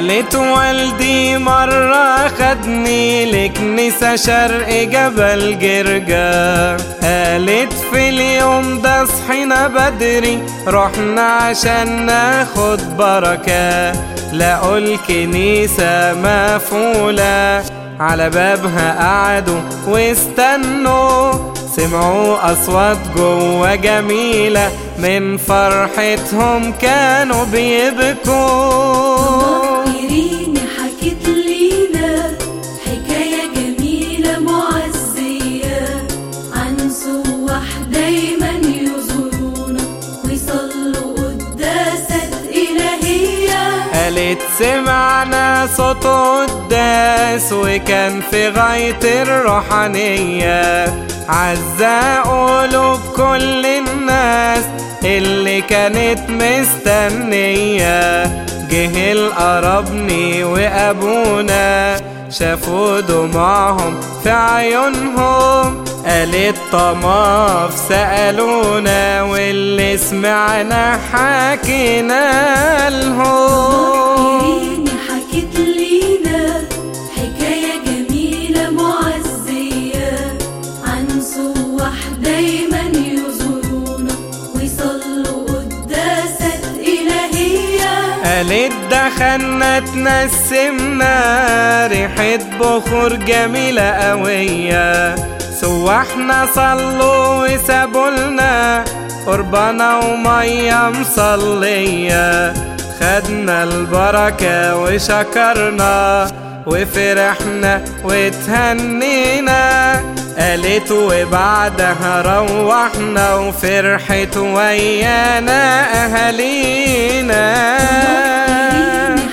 قالت والدي مرة خدني لكنيسة شرق جبل جرجا قالت في اليوم ده صحينا بدري رحنا عشان ناخد بركة لقوا الكنيسة مفولة على بابها قعدوا واستنوا سمعوا أصوات جوا جميلة من فرحتهم كانوا بيبكوا إيريني حكت لينا حكاية جميلة معزية عن سواح دايما يزورونا ويصلوا قداسات إلهية قالت سمعنا صوت قداس وكان في غاية الروحانية عزا قلوب كل الناس اللي كانت مستنية جه القربني وابونا شافوا دموعهم في عيونهم قالت طماف سألونا واللي سمعنا حكينا لهم إيريني حكت لينا حكاية جميلة معزية عن سواح دايما يزورونا ويصلوا قداسات إلهية قالت دخلنا تنسمنا ريحة بخور جميلة قوية سواحنا صلوا وسابولنا قربانة ومية مصلية خدنا البركة وشكرنا وفرحنا وتهنينا قالت وبعدها روحنا وفرحت ويانا أهالينا إيريني